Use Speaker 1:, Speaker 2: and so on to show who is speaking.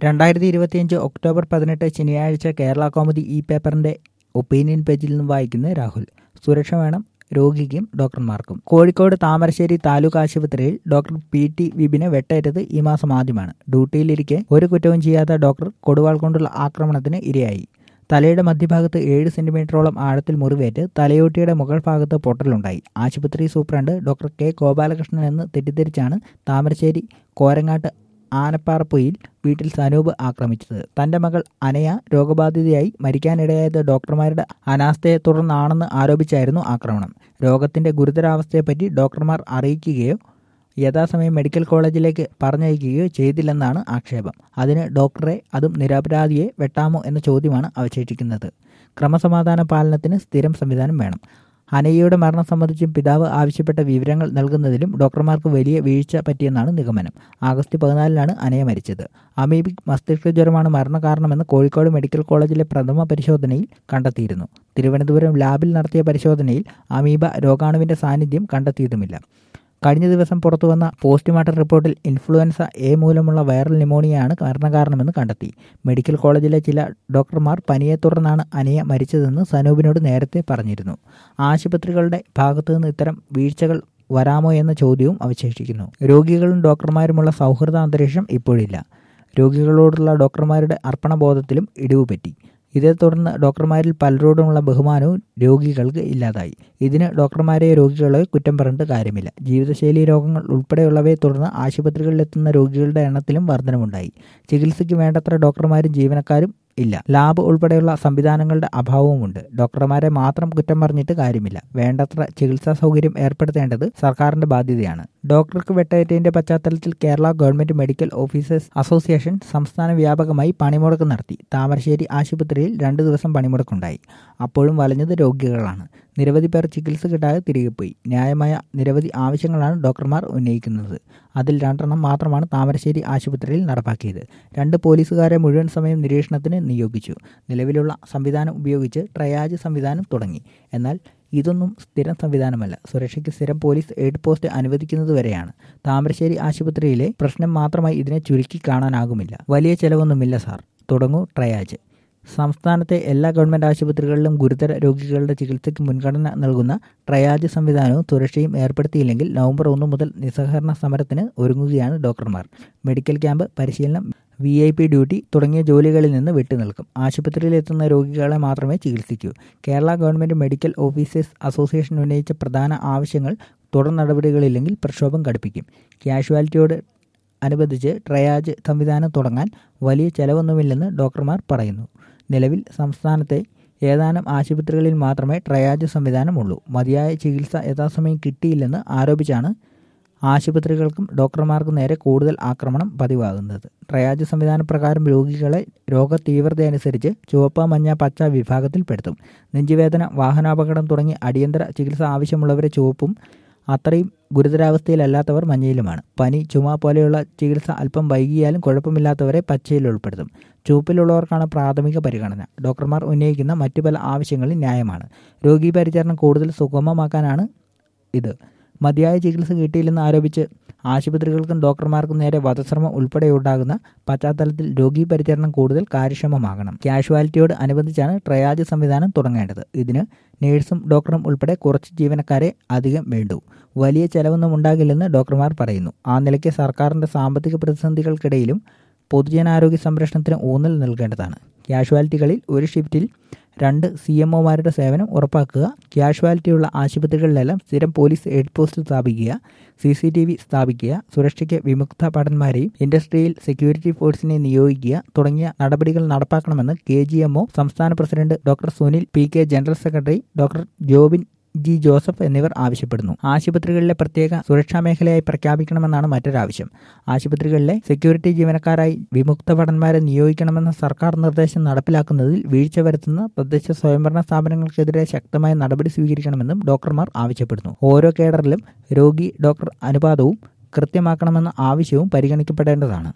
Speaker 1: രണ്ടായിരത്തി ഇരുപത്തിയഞ്ച് ഒക്ടോബർ പതിനെട്ട് ശനിയാഴ്ച കേരള കോമഡി ഇ പേപ്പറിന്റെ ഒപ്പീനിയൻ പേജിൽ നിന്ന് വായിക്കുന്നത് രാഹുൽ സുരക്ഷ വേണം രോഗിക്കും ഡോക്ടർമാർക്കും കോഴിക്കോട് താമരശ്ശേരി താലൂക്ക് ആശുപത്രിയിൽ ഡോക്ടർ പി ടി വിപിന് വെട്ടേറ്റത് ഈ മാസം ആദ്യമാണ് ഡ്യൂട്ടിയിലിരിക്കെ ഒരു കുറ്റവും ചെയ്യാത്ത ഡോക്ടർ കൊടുവാൾ കൊണ്ടുള്ള ആക്രമണത്തിന് ഇരയായി തലയുടെ മധ്യഭാഗത്ത് ഏഴ് സെന്റിമീറ്ററോളം ആഴത്തിൽ മുറിവേറ്റ് തലയോട്ടിയുടെ മുകൾ ഭാഗത്ത് പൊട്ടലുണ്ടായി ആശുപത്രി സൂപ്രണ്ട് ഡോക്ടർ കെ ഗോപാലകൃഷ്ണൻ എന്ന് തെറ്റിദ്ധരിച്ചാണ് താമരശ്ശേരി കോരങ്ങാട്ട് ആനപ്പാറപ്പൊയിൽ വീട്ടിൽ സനൂപ് ആക്രമിച്ചത് തന്റെ മകൾ അനയ രോഗബാധിതയായി മരിക്കാനിടയായത് ഡോക്ടർമാരുടെ അനാസ്ഥയെ തുടർന്നാണെന്ന് ആരോപിച്ചായിരുന്നു ആക്രമണം രോഗത്തിന്റെ ഗുരുതരാവസ്ഥയെപ്പറ്റി ഡോക്ടർമാർ അറിയിക്കുകയോ യഥാസമയം മെഡിക്കൽ കോളേജിലേക്ക് പറഞ്ഞയക്കുകയോ ചെയ്തില്ലെന്നാണ് ആക്ഷേപം അതിന് ഡോക്ടറെ അതും നിരപരാധിയെ വെട്ടാമോ എന്ന ചോദ്യമാണ് അവശേഷിക്കുന്നത് ക്രമസമാധാന പാലനത്തിന് സ്ഥിരം സംവിധാനം വേണം അനയ്യയുടെ മരണം സംബന്ധിച്ചും പിതാവ് ആവശ്യപ്പെട്ട വിവരങ്ങൾ നൽകുന്നതിലും ഡോക്ടർമാർക്ക് വലിയ വീഴ്ച പറ്റിയെന്നാണ് നിഗമനം ആഗസ്റ്റ് പതിനാലിനാണ് അനയ മരിച്ചത് അമീബിക് മസ്തിഷ്ക ജ്വരമാണ് മരണകാരണമെന്ന് കോഴിക്കോട് മെഡിക്കൽ കോളേജിലെ പ്രഥമ പരിശോധനയിൽ കണ്ടെത്തിയിരുന്നു തിരുവനന്തപുരം ലാബിൽ നടത്തിയ പരിശോധനയിൽ അമീബ രോഗാണുവിന്റെ സാന്നിധ്യം കണ്ടെത്തിയതുമില്ല കഴിഞ്ഞ ദിവസം പുറത്തുവന്ന പോസ്റ്റ്മോർട്ടം റിപ്പോർട്ടിൽ ഇൻഫ്ലുവൻസ എ മൂലമുള്ള വൈറൽ ന്യൂമോണിയയാണ് മരണകാരണമെന്ന് കണ്ടെത്തി മെഡിക്കൽ കോളേജിലെ ചില ഡോക്ടർമാർ പനിയെ തുടർന്നാണ് അനിയ മരിച്ചതെന്ന് സനൂപിനോട് നേരത്തെ പറഞ്ഞിരുന്നു ആശുപത്രികളുടെ ഭാഗത്തുനിന്ന് ഇത്തരം വീഴ്ചകൾ വരാമോ എന്ന ചോദ്യവും അവശേഷിക്കുന്നു രോഗികളും ഡോക്ടർമാരുമുള്ള സൗഹൃദ അന്തരീക്ഷം ഇപ്പോഴില്ല രോഗികളോടുള്ള ഡോക്ടർമാരുടെ അർപ്പണബോധത്തിലും ഇടിവ് പറ്റി ഇതേ തുടർന്ന് ഡോക്ടർമാരിൽ പലരോടുമുള്ള ബഹുമാനവും രോഗികൾക്ക് ഇല്ലാതായി ഇതിന് ഡോക്ടർമാരെ രോഗികളെ കുറ്റം പറഞ്ഞിട്ട് കാര്യമില്ല ജീവിതശൈലി രോഗങ്ങൾ ഉൾപ്പെടെയുള്ളവയെ തുടർന്ന് ആശുപത്രികളിലെത്തുന്ന രോഗികളുടെ എണ്ണത്തിലും വർധനമുണ്ടായി ചികിത്സയ്ക്ക് വേണ്ടത്ര ഡോക്ടർമാരും ജീവനക്കാരും ഇല്ല ലാബ് ഉൾപ്പെടെയുള്ള സംവിധാനങ്ങളുടെ അഭാവവുമുണ്ട് ഡോക്ടർമാരെ മാത്രം കുറ്റം പറഞ്ഞിട്ട് കാര്യമില്ല വേണ്ടത്ര ചികിത്സാ സൗകര്യം ഏർപ്പെടുത്തേണ്ടത് സർക്കാരിന്റെ ബാധ്യതയാണ് ഡോക്ടർക്ക് വെട്ടേറ്റതിന്റെ പശ്ചാത്തലത്തിൽ Kerala government medical officers association സംസ്ഥാന വ്യാപകമായി പണിമുടക്ക് നടത്തി താമരശ്ശേരി ആശുപത്രിയിൽ രണ്ടു ദിവസം പണിമുടക്കുണ്ടായി അപ്പോഴും വലഞ്ഞത് രോഗികളാണ് നിരവധി പേർ ചികിത്സ കിട്ടാതെ തിരികെ പോയി ന്യായമായ നിരവധി ആവശ്യങ്ങളാണ് ഡോക്ടർമാർ ഉന്നയിക്കുന്നത് അതിൽ രണ്ടെണ്ണം മാത്രമാണ് താമരശ്ശേരി ആശുപത്രിയിൽ നടപ്പാക്കിയത് രണ്ട് പോലീസുകാരെ മുഴുവൻ സമയം നിരീക്ഷണത്തിന് നിയോഗിച്ചു നിലവിലുള്ള സംവിധാനം ഉപയോഗിച്ച് ട്രയാജ് സംവിധാനം തുടങ്ങി എന്നാൽ ഇതൊന്നും സ്ഥിരം സംവിധാനമല്ല സുരക്ഷയ്ക്ക് സ്ഥിരം പോലീസ് എയ്ഡ് പോസ്റ്റ് അനുവദിക്കുന്നതുവരെയാണ് താമരശ്ശേരി ആശുപത്രിയിലെ പ്രശ്നം മാത്രമായി ഇതിനെ ചുരുക്കി കാണാനാകുമില്ല വലിയ ചെലവൊന്നുമില്ല സാർ തുടങ്ങൂ ട്രയാജ് സംസ്ഥാനത്തെ എല്ലാ ഗവൺമെൻറ് ആശുപത്രികളിലും ഗുരുതര രോഗികളുടെ ചികിത്സയ്ക്ക് മുൻഗണന നൽകുന്ന ട്രയാജ് സംവിധാനവും സുരക്ഷയും ഏർപ്പെടുത്തിയില്ലെങ്കിൽ നവംബർ ഒന്ന് മുതൽ നിസ്സഹകരണ സമരത്തിന് ഒരുങ്ങുകയാണ് ഡോക്ടർമാർ മെഡിക്കൽ ക്യാമ്പ് പരിശീലനം വി ഐ പി ഡ്യൂട്ടി തുടങ്ങിയ ജോലികളിൽ നിന്ന് വിട്ടുനിൽക്കും ആശുപത്രിയിലെത്തുന്ന രോഗികളെ മാത്രമേ ചികിത്സിക്കൂ Kerala government medical officers association ഉന്നയിച്ച പ്രധാന ആവശ്യങ്ങൾ തുടർ നടപടികളില്ലെങ്കിൽ പ്രക്ഷോഭം ഘടിപ്പിക്കും ക്യാഷ്വാലിറ്റിയോട് അനുബന്ധിച്ച് ട്രയാജ് സംവിധാനം തുടങ്ങാൻ വലിയ ചെലവൊന്നുമില്ലെന്ന് ഡോക്ടർമാർ പറയുന്നു നിലവിൽ സംസ്ഥാനത്തെ ഏതാനും ആശുപത്രികളിൽ മാത്രമേ ട്രയാജ് സംവിധാനമുള്ളൂ മതിയായ ചികിത്സ യഥാസമയം കിട്ടിയില്ലെന്ന് ആരോപിച്ചാണ് ആശുപത്രികൾക്കും ഡോക്ടർമാർക്കും നേരെ കൂടുതൽ ആക്രമണം പതിവാകുന്നത് ട്രയാജ് സംവിധാന പ്രകാരം രോഗികളെ രോഗ തീവ്രതയനുസരിച്ച് ചുവപ്പ് മഞ്ഞ പച്ച വിഭാഗത്തിൽപ്പെടുത്തും നെഞ്ചുവേദന വാഹനാപകടം തുടങ്ങി അടിയന്തര ചികിത്സ ആവശ്യമുള്ളവരെ ചുവപ്പും അത്രയും ഗുരുതരാവസ്ഥയിലല്ലാത്തവർ മഞ്ഞയിലുമാണ് പനി ചുമ പോലെയുള്ള ചികിത്സ അല്പം വൈകിയാലും കുഴപ്പമില്ലാത്തവരെ പച്ചയിൽ ഉൾപ്പെടുത്തും ചുവപ്പിലുള്ളവർക്കാണ് പ്രാഥമിക പരിഗണന ഡോക്ടർമാർ ഉന്നയിക്കുന്ന മറ്റു പല ആവശ്യങ്ങളും ന്യായമാണ് രോഗീ പരിചരണം കൂടുതൽ സുഗമമാക്കാനാണ് ഇത് മതിയായ ചികിത്സ കിട്ടിയില്ലെന്ന് ആരോപിച്ച് ആശുപത്രികൾക്കും ഡോക്ടർമാർക്കും നേരെ വധശ്രമം ഉൾപ്പെടെയുണ്ടാകുന്ന പശ്ചാത്തലത്തിൽ രോഗീ പരിചരണം കൂടുതൽ കാര്യക്ഷമമാകണം കാഷ്വാലിറ്റിയോട് അനുബന്ധിച്ചാണ് ട്രയാജ് സംവിധാനം തുടങ്ങേണ്ടത് ഇതിന് നേഴ്സും ഡോക്ടറും ഉൾപ്പെടെ കുറച്ച് ജീവനക്കാരെ അധികം വേണ്ടു വലിയ ചെലവൊന്നും ഉണ്ടാകില്ലെന്ന് ഡോക്ടർമാർ പറയുന്നു ആ നിലയ്ക്ക് സർക്കാരിൻ്റെ സാമ്പത്തിക പ്രതിസന്ധികൾക്കിടയിലും പൊതുജനാരോഗ്യ സംരക്ഷണത്തിന് ഊന്നൽ നൽകേണ്ടതാണ് കാഷ്വാലിറ്റികളിൽ ഒരു ഷിഫ്റ്റിൽ രണ്ട് സി എം ഒമാരുടെ സേവനം ഉറപ്പാക്കുക ക്യാഷ്വാലിറ്റിയുള്ള ആശുപത്രികളിലെല്ലാം സ്ഥിരം പോലീസ് എയ്ഡ് പോസ്റ്റ് സ്ഥാപിക്കുക സി സി ടി വി സ്ഥാപിക്കുക സുരക്ഷയ്ക്ക് വിമുക്ത ഭടന്മാരെയും ഇൻഡസ്ട്രിയിൽ സെക്യൂരിറ്റി ഫോഴ്സിനെ നിയോഗിക്കുക തുടങ്ങിയ നടപടികൾ നടപ്പാക്കണമെന്ന് കെ ജി എം ഒ സംസ്ഥാന president doctor Sunil P K general secretary doctor Jobin G Joseph എന്നിവർ ആവശ്യപ്പെടുന്നു ആശുപത്രികളിലെ പ്രത്യേക സുരക്ഷാ മേഖലയായി പ്രഖ്യാപിക്കണമെന്നാണ് മറ്റൊരാവശ്യം ആശുപത്രികളിലെ സെക്യൂരിറ്റി ജീവനക്കാരായി വിമുക്ത ഭടന്മാരെ നിയോഗിക്കണമെന്ന സർക്കാർ നിർദ്ദേശം നടപ്പിലാക്കുന്നതിൽ വീഴ്ച വരുത്തുന്ന തദ്ദേശ സ്വയംഭരണ സ്ഥാപനങ്ങൾക്കെതിരെ ശക്തമായ നടപടി സ്വീകരിക്കണമെന്നും ഡോക്ടർമാർ ആവശ്യപ്പെടുന്നു ഓരോ കേഡറിലും രോഗി ഡോക്ടർ അനുപാതവും കൃത്യമാക്കണമെന്ന ആവശ്യവും പരിഗണിക്കപ്പെടേണ്ടതാണ്